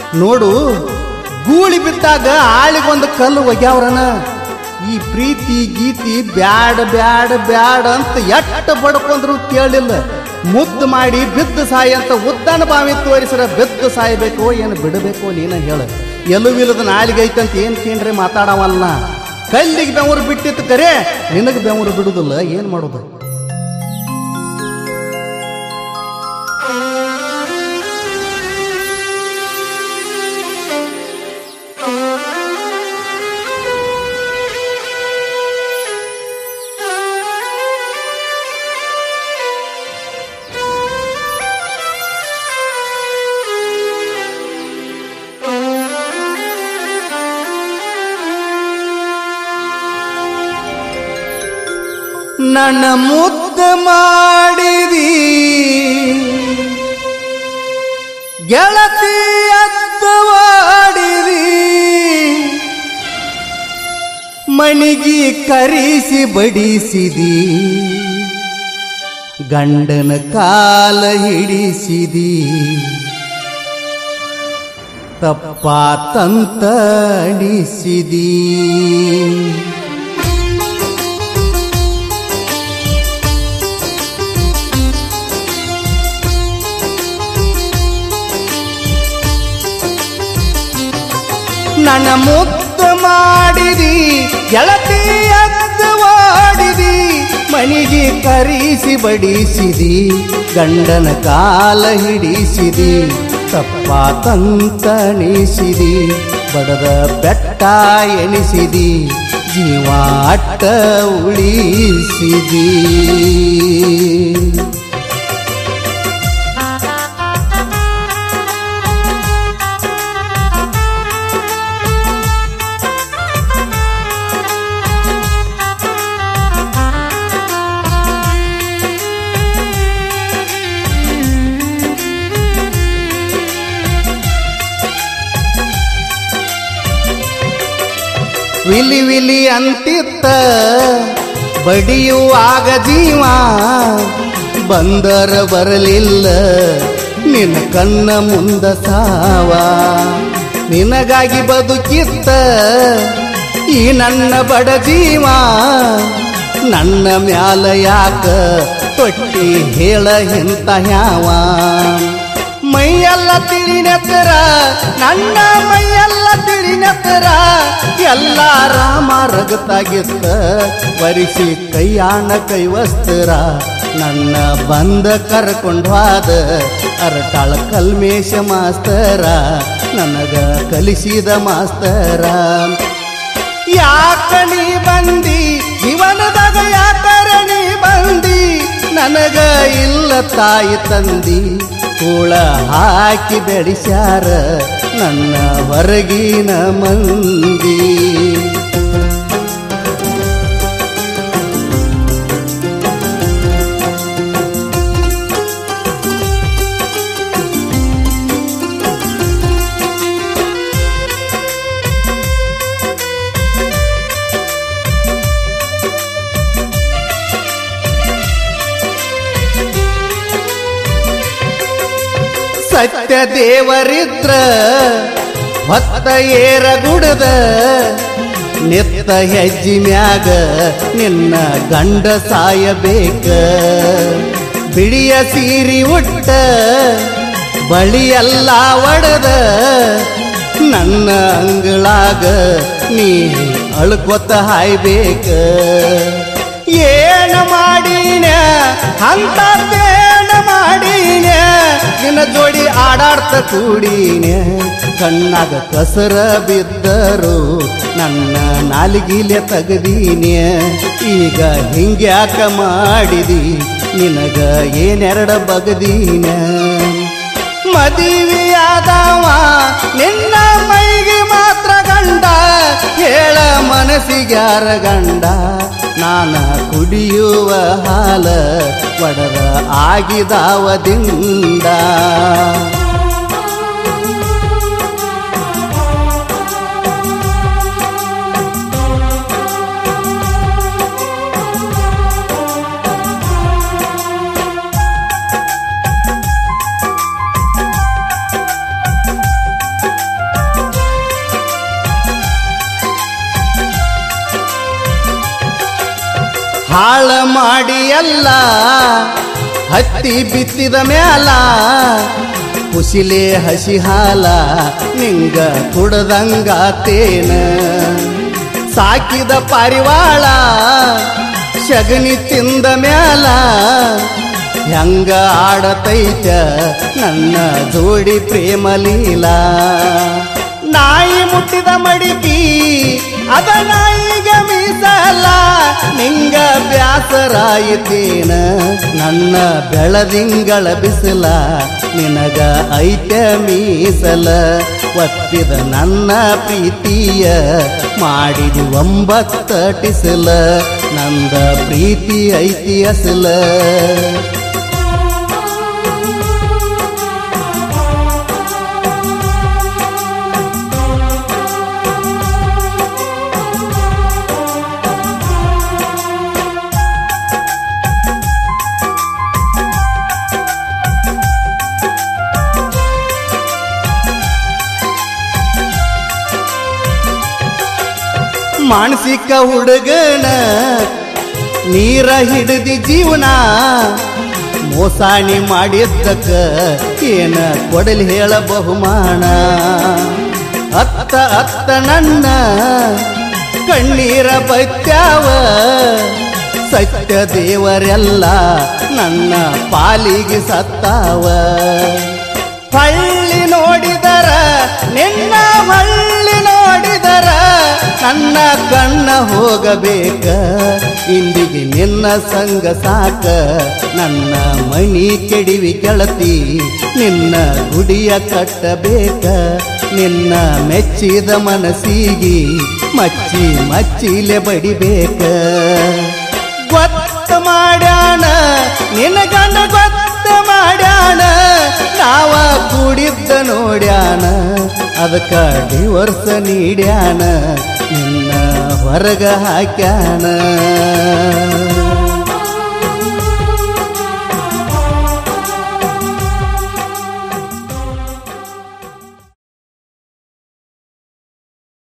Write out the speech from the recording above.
ನೋಡು ಗೂಳಿ ಬಿದ್ದಾಗ ಆಳಿಗೊಂದು ಕಲ್ಲು ಒಗ್ಯಾವ್ರನ ಈ ಪ್ರೀತಿ ಗೀತಿ ಬ್ಯಾಡ ಬ್ಯಾಡ ಬ್ಯಾಡ ಅಂತ ಎಟ್ಟ ಬಡ್ಕೊಂಡ್ರು ಕೇಳಿಲ್ಲ ಮುದ್ದು ಮಾಡಿ ಬಿದ್ದು ಸಾಯಿ ಅಂತ ಉದ್ದಾನ ಬಾವಿ ತೋರಿಸ್ರ ಬಿದ್ದು ಸಾಯ್ಬೇಕು ಏನು ಬಿಡಬೇಕು ನೀನ ಹೇಳ ಎಲುವಿಲ್ಲದ ನಾಲಿಗೆ ಐತಂತ ಏನ್ ಕೇಂದ್ರೆ ಮಾತಾಡವಲ್ಲ ಕಲ್ಲಿಗೆ ಬೆವರು ಬಿಟ್ಟಿತ್ತು ಕರೆ ನಿನಗೆ ಬೆವರು ಬಿಡುದಿಲ್ಲ ಏನ್ ಮಾಡೋದು ನನ್ನ ಮುದ್ದ ಮಾಡಿದಿ ಗೆಳತಿ ಅತ್ತವಾಡಿರಿ ಮಣಿಗಿ ಕರಿಸಿ ಬಡಿಸಿದಿ ಗಂಡನ ಕಾಲ ಹಿಡಿಸಿದಿ ತಪ್ಪಾತಂತ ಅಣಿಸಿದಿ ನನ್ನ ಮುದ್ದು ಮಾಡಿದಿ ಗೆಳತಿ ಎದ್ದು ಓಡಿದಿ ಮಣಿಗೆ ಕರಿಸಿ ಬಡಿಸಿದಿ ಗಂಡನ ಕಾಲ ಹಿಡಿಸಿದಿ ತಪ್ಪ ತಂತಣಿಸಿದಿ ಬಡದ ಬೆಟ್ಟ ಎಣಿಸಿದಿ ಜೀವ ಅಟ್ಟ ಉಳಿಸಿದಿ ವಿಲಿ ವಿಲಿ ಅಂತಿತ್ತ ಬಡಿಯುವಾಗ ಜೀವ ಬಂದರ ಬರಲಿಲ್ಲ ನಿನ್ನ ಕಣ್ಣ ಮುಂದ ಸಾವ ನಿನಗಾಗಿ ಬದುಕಿತ್ತ ಈ ನನ್ನ ಬಡ ಜೀವ ನನ್ನ ಮ್ಯಾಲ ಯಾಕ ತೊಟ್ಟಿ ಹೇಳ ಇಂತ ಯಾವ ಮೈಯೆಲ್ಲ ತಿಳಿನೆತ್ತರ ನನ್ನ ಮೈಯೆಲ್ಲ ತಿಳಿನೆತ್ತರ ಎಲ್ಲ ರಾಮ ರಗತಾಗಿತ್ತ ವರಿಸಿ ಕೈಯಾಣ ಕೈವಸ್ತರ ನನ್ನ ಬಂದ ಕರ್ಕೊಂಡು ಹೋದ ಅರಟಾಳ ಕಲ್ಮೇಶ ಮಾಸ್ತರ ನನಗ ಕಲಿಸಿದ ಮಾಸ್ತರ ಯಾಕ ನೀ ಬಂದಿ ಜೀವನದಾಗ ಯಾಕರ ನೀ ಬಂದಿ ನನಗ ಇಲ್ಲ ತಾಯಿ ತಂದಿ ಕೂಳ ಹಾಕಿ ಬೆಳೆಸ್ಯಾರ ನನ್ನ ಹೊರಗಿನ ಮಂದಿ ಸತ್ಯ ದೇವರಿದ್ರ ಹೊತ್ತ ಏರ ಗುಡದ ನಿತ್ತ ಹೆಜ್ಜಿ ಮ್ಯಾಗ ನಿನ್ನ ಗಂಡ ಸಾಯಬೇಕ ಬಿಳಿಯ ಸೀರಿ ಉಟ್ಟ ಬಳಿಯೆಲ್ಲ ಒಡದ ನನ್ನ ಅಂಗಳಾಗ ನೀ ಅಳ್ಕೊತ ಹಾಯ್ಬೇಕ ಏನ ಮಾಡೀನ ಅಂತೇನ ಮಾಡೀನ ನಿನ್ನ ಜೋಡಿ ಆಡಾಡ್ತ ಕೂಡೀನ ಕಣ್ಣಾಗ ಕಸರ ಬಿದ್ದರು ನನ್ನ ನಾಲಿಗಿಲೆ ತೆಗದೀನ ಈಗ ಹಿಂಗ್ಯಾಕ ಮಾಡಿದಿ ನಿನಗ ಏನೆರಡ ಬಗದೀನ ಮದುವೆಯಾದವ ನಿನ್ನ ಮೈಗೆ ಮಾತ್ರ ಗಂಡ ಹೇಳ ಮನಸ್ಸಿಗ್ಯಾರ ಗಂಡ ನಾನ ಕುಡಿಯುವ ಹಾಲ ಒಡದ ಆಗಿದಾವದಿಂದ ಹಾಳ ಮಾಡಿ ಎಲ್ಲ ಹತ್ತಿ ಬಿತ್ತಿದ ಮ್ಯಾಲ ಕುಸಿಲೆ ಹಸಿ ಹಾಲ ನಿಂಗ ಕುಡದಂಗಾತೇನ ಸಾಕಿದ ಪಾರಿವಾಳ ಶಗನಿ ತಿಂದ ಮ್ಯಾಲ ಹೆಂಗ ಆಡತೈತ ನನ್ನ ಜೋಡಿ ಪ್ರೇಮ ಲೀಲಾ ನಾಯಿ ಮುಟ್ಟಿದ ಮಡಿಕಿ ಅದ ನಾಯಿಗೆ ಮೀಸಲ ನಿಂಗ ಬ್ಯಾಸರಾಯಿತೇನ ನನ್ನ ಬೆಳದಿಂಗಳ ಬಿಸಿಲ ನಿನಗ ಐತ ಮೀಸಲ ಒಪ್ಪಿದ ನನ್ನ ಪ್ರೀತಿಯ ಮಾಡಿದಿ ಒಂಬತ್ತಟಿಸಲ ನಂದ ಪ್ರೀತಿ ಐತಿ ಅಸಲ ಮಾನಸಿಕ ಹುಡುಗನ ನೀರ ಹಿಡಿದಿ ಜೀವನ ಮೋಸಾಣಿ ಮಾಡಿದ್ದಕ್ಕ ಏನ ಕೊಡಲಿ ಹೇಳ ಬಹುಮಾನ ಅತ್ತ ಅತ್ತ ನನ್ನ ಕಣ್ಣೀರ ಬತ್ಯಾವ ಸತ್ಯ ದೇವರೆಲ್ಲ ನನ್ನ ಪಾಲಿಗೆ ಸತ್ತಾವ ಹಳ್ಳಿ ನೋಡಿದರ ನಿನ್ನ ಹಳ್ಳಿ ನೋಡಿದರ ನನ್ನ ಕಣ್ಣ ಹೋಗಬೇಕ ಇಂದಿಗೆ ನಿನ್ನ ಸಂಗ ಸಾಕ ನನ್ನ ಮಣಿ ಕೆಡಿವಿ ಗೆಳತಿ ನಿನ್ನ ಗುಡಿಯ ಕಟ್ಟಬೇಕ ನಿನ್ನ ಮೆಚ್ಚಿದ ಮನಸ್ಸಿಗೆ ಮಚ್ಚಿ ಮಚ್ಚಿಲೆ ಬಡಿಬೇಕ ಗೊತ್ತ ಮಾಡ್ಯಾಣ ನಿನ್ನ ಗಂಡ ಗೊತ್ತ ಮಾಡ್ಯಾಣ ನಾವ ಕೂಡಿದ್ದ ನೋಡ್ಯಾನ ಅದಕ್ಕ ಡಿವರ್ಸ್ ನೀಡ್ಯಾನ ನಿನ್ನ ಹೊರಗ ಹಾಕ್ಯಾನ